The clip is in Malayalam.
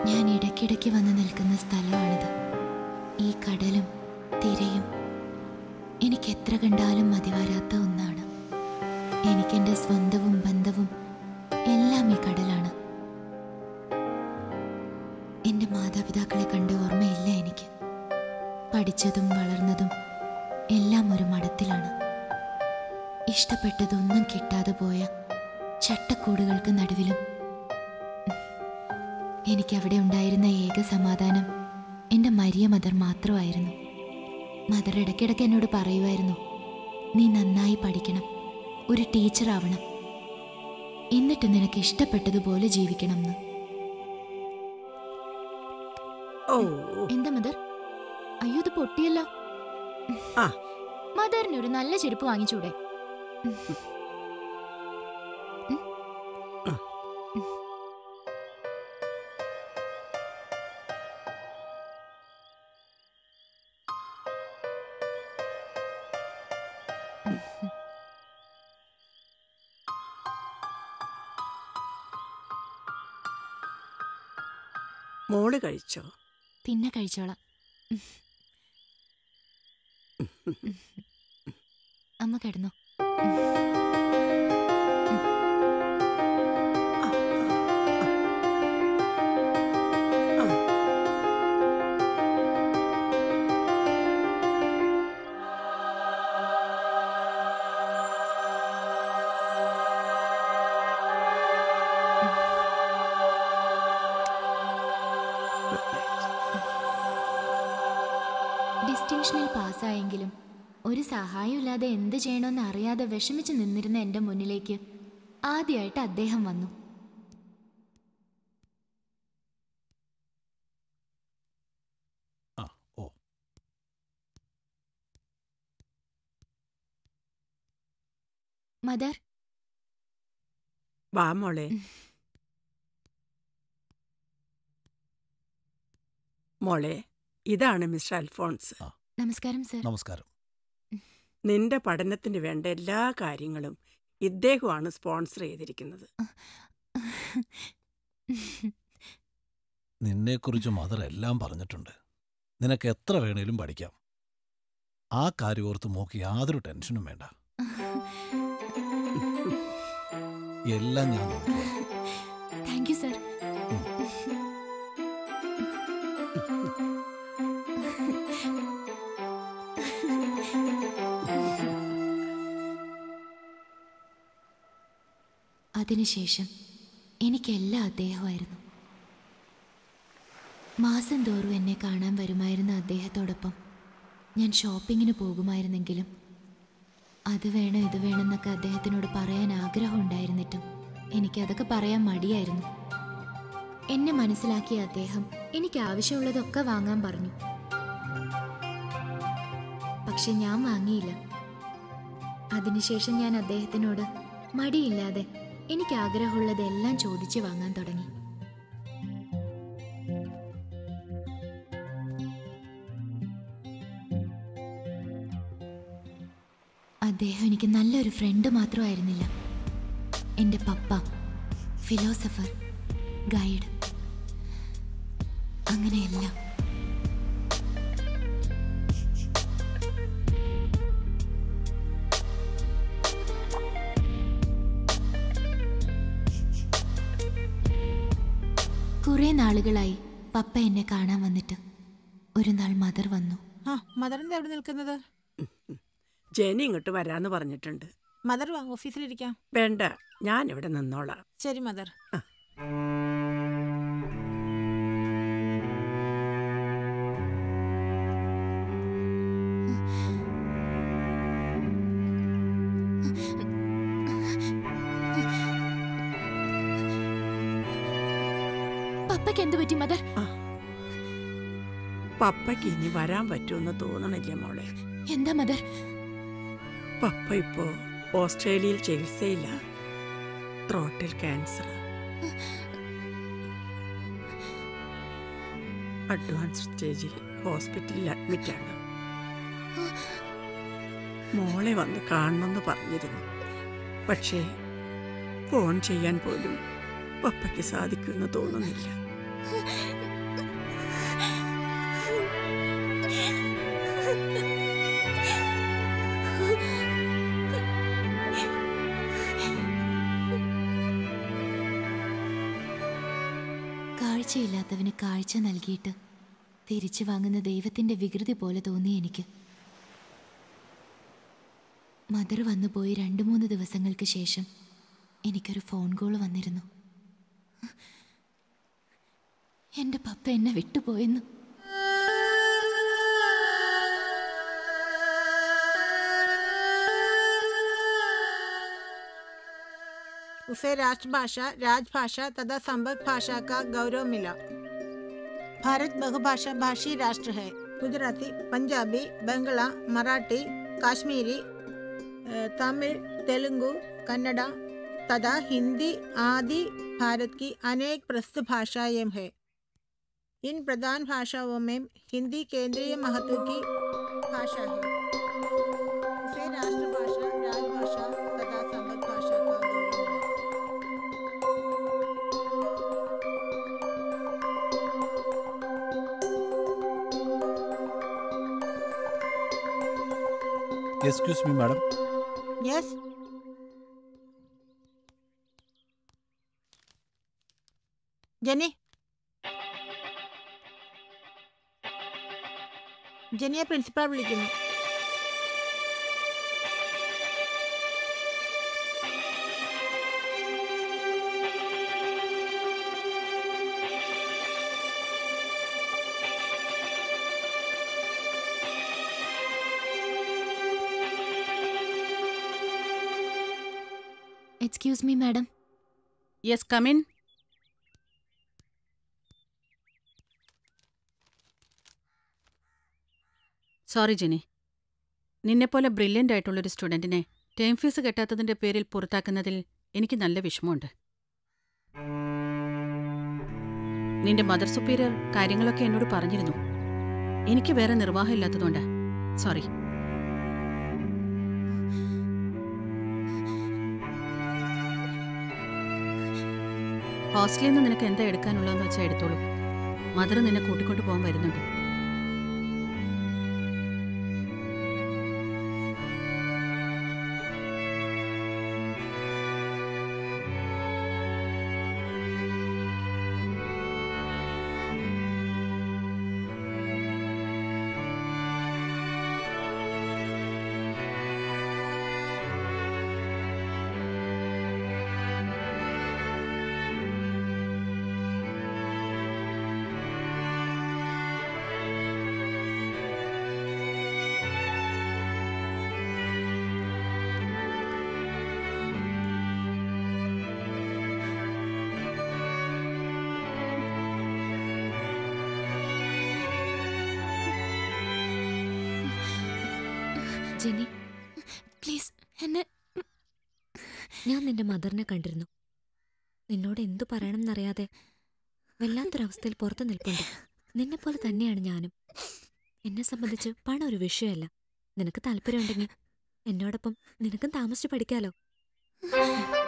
ഞാൻ ഇടയ്ക്കിടയ്ക്ക് വന്ന് നിൽക്കുന്ന സ്ഥലമാണിത് ഈ കടലും തിരയും എനിക്ക് എത്ര കണ്ടാലും മതിവരാത്ത ഒന്നാണ് എനിക്കെൻ്റെ സ്വന്തവും ബന്ധവും എല്ലാം ഈ കടലാണ് എൻ്റെ മാതാപിതാക്കളെ കണ്ട ഓർമ്മയില്ല എനിക്ക് പഠിച്ചതും വളർന്നതും എല്ലാം ഒരു മഠത്തിലാണ് ഇഷ്ടപ്പെട്ടതൊന്നും കിട്ടാതെ പോയ ചട്ടക്കൂടുകൾക്ക് നടുവിലും എനിക്കവിടെ ഉണ്ടായിരുന്ന ഏക സമാധാനം എൻ്റെ മരിയ മദർ മാത്രമായിരുന്നു മദർ ഇടയ്ക്കിടയ്ക്ക് എന്നോട് പറയുമായിരുന്നു നീ നന്നായി പഠിക്കണം ഒരു ടീച്ചർ ആവണം എന്നിട്ട് നിനക്ക് ഇഷ്ടപ്പെട്ടതുപോലെ ജീവിക്കണം എന്ന് ഓ എന്താ മദർ അയ്യോ ഇത് പൊട്ടിയല്ലോ ആ. മദറിന് ഒരു നല്ല ചെരുപ്പ് വാങ്ങിച്ചൂടെ മോള് കഴിച്ചോ പിന്നെ കഴിച്ചോളാം അമ്മ കിടന്നു ഡിസ്റ്റിങ്ഷനിൽ പാസ്സായെങ്കിലും ഒരു സഹായമില്ലാതെ എന്ത് ചെയ്യണമെന്ന് അറിയാതെ വിഷമിച്ച് നിന്നിരുന്ന എൻ്റെ മുന്നിലേക്ക് ആദ്യമായിട്ട് അദ്ദേഹം വന്നു ആ ഓ മദർ വാ മോളെ മോളെ ഇതാണ് മിസ്റ്റർ അൽഫോൺസ് നമസ്കാരം സർ നമസ്കാരം നിന്റെ പഠനത്തിന് വേണ്ട എല്ലാ കാര്യങ്ങളും ഇദ്ദേഹമാണ് സ്പോൺസർ ചെയ്തിരിക്കുന്നത് നിന്നെക്കുറിച്ച് മദർ എല്ലാം പറഞ്ഞിട്ടുണ്ട് നിനക്ക് എത്ര വേണേലും പഠിക്കാം ആ കാര്യം ഓർത്ത് മോക്ക് യാതൊരു ടെൻഷനും വേണ്ട എല്ലാം ഞാൻ നോക്കിക്കോളാം. താങ്ക് യു സർ അതിനുശേഷം എനിക്കെല്ലാം അദ്ദേഹമായിരുന്നു മാസം തോറും എന്നെ കാണാൻ വരുമായിരുന്ന അദ്ദേഹത്തോടൊപ്പം ഞാൻ ഷോപ്പിങ്ങിന് പോകുമായിരുന്നെങ്കിലും അത് വേണം ഇത് വേണമെന്നൊക്കെ അദ്ദേഹത്തിനോട് പറയാൻ ആഗ്രഹം ഉണ്ടായിരുന്നിട്ടും എനിക്കതൊക്കെ പറയാൻ മടിയായിരുന്നു എന്നെ മനസ്സിലാക്കിയ അദ്ദേഹം എനിക്ക് ആവശ്യമുള്ളതൊക്കെ വാങ്ങാൻ പറഞ്ഞു പക്ഷെ ഞാൻ വാങ്ങിയില്ല അതിനുശേഷം ഞാൻ അദ്ദേഹത്തിനോട് മടിയില്ലാതെ എനിക്ക് ആഗ്രഹമുള്ളതെല്ലാം ചോദിച്ചു വാങ്ങാൻ തുടങ്ങി അദ്ദേഹം എനിക്ക് നല്ലൊരു ഫ്രണ്ട് മാത്രമായിരുന്നില്ല എൻ്റെ പപ്പ ഫിലോസഫർ ഗൈഡ് അങ്ങനെയെല്ലാം കുറെ നാളുകളായി പപ്പ എന്നെ കാണാൻ വന്നിട്ട് ഒരു നാൾ മദർ വന്നു ആ മദറിന്റെ എവിടെ നിൽക്കുന്നത് ജെനി ഇങ്ങോട്ട് വരാന്ന് പറഞ്ഞിട്ടുണ്ട് മദർ വാ ഓഫീസിലിരിക്കാം വേണ്ട ഞാൻ ഇവിടെ നിന്നോളാം ശരി മദർ പപ്പയ്ക്ക് എന്ത് പറ്റി മദർ പപ്പയ്ക്ക് ഇനി വരാൻ പറ്റുമെന്ന് തോന്നണില്ല മോളെ എന്താ മദർ പപ്പ ഇപ്പോ ഓസ്ട്രേലിയയിൽ ചികിത്സയില്ല ത്രോട്ടിൽ ക്യാൻസർ അഡ്വാൻസ് സ്റ്റേജിൽ ഹോസ്പിറ്റലിൽ അഡ്മിറ്റാണ് മോളെ വന്ന് കാണണമെന്ന് പറഞ്ഞിരുന്നു പക്ഷേ ഫോൺ ചെയ്യാൻ പോലും പപ്പയ്ക്ക് സാധിക്കുമെന്ന് തോന്നുന്നില്ല കാഴ്ചയില്ലാത്തവന് കാഴ്ച നൽകിയിട്ട് തിരിച്ചു വാങ്ങുന്ന ദൈവത്തിന്റെ വികൃതി പോലെ തോന്നി എനിക്ക് മദർ വന്നുപോയി രണ്ടു മൂന്ന് ദിവസങ്ങൾക്ക് ശേഷം എനിക്കൊരു ഫോൺ കോൾ വന്നിരുന്നു എന്റെ പപ്പ എന്നെ വിട്ടുപോയെന്നു उसे राष्ट्रभाषा राजभाषा तथा संबद्ध भाषा का गौरव मिला भारत बहुभाषा भाषी राष्ट्र है गुजराती पंजाबी बंगला मराठी काश्मीरी अ, तमिल तेलुगु कन्नड़ा तथा हिंदी आदि भारत की अनेक प्रसिद्ध भाषाएं हैं इन प्रधान भाषाओं में हिंदी केंद्रीय महत्व की भाषा है उसे राष्ट्रभाषा राजभाषा तथा संबद्ध भाषा का गौरव मिला excuse me madam Yes. Jenny ജെന്നിയെ പ്രിൻസിപ്പാൾ വിളിക്കുന്നു excuse me madam yes come in sorry Jini നിന്നെപ്പോലെ ബ്രില്യൻ്റ് ആയിട്ടുള്ളൊരു സ്റ്റുഡൻറ്റിനെ ടേം ഫീസ് കെട്ടാത്തതിൻ്റെ പേരിൽ പുറത്താക്കുന്നതിൽ എനിക്ക് നല്ല വിഷമമുണ്ട് നിന്റെ മദർ സുപ്പീരിയർ കാര്യങ്ങളൊക്കെ എന്നോട് പറഞ്ഞിരുന്നു എനിക്ക് വേറെ നിർവാഹമില്ലാത്തതുകൊണ്ടാ സോറി ഹോസ്റ്റലിൽ നിന്ന് നിനക്ക് എന്താ എടുക്കാനുള്ളതെന്ന് വെച്ചാൽ എടുത്തോളൂ മദർ നിന്നെ കൂട്ടിക്കൊണ്ട് പോകാൻ വരുന്നുണ്ട് ജെന്നി പ്ലീസ് എന്നെ ഞാൻ നിന്റെ മദറിനെ കണ്ടിരുന്നു നിന്നോട് എന്തു പറയണമെന്നറിയാതെ വല്ലാത്തൊരവസ്ഥയിൽ പുറത്തു നിൽപ്പുണ്ട് നിന്നെപ്പോലെ തന്നെയാണ് ഞാനും എന്നെ സംബന്ധിച്ച് പണം ഒരു വിഷയമല്ല നിനക്ക് താല്പര്യമുണ്ടെങ്കിൽ എന്നോടൊപ്പം നിനക്കും താമസിച്ച് പഠിക്കാലോ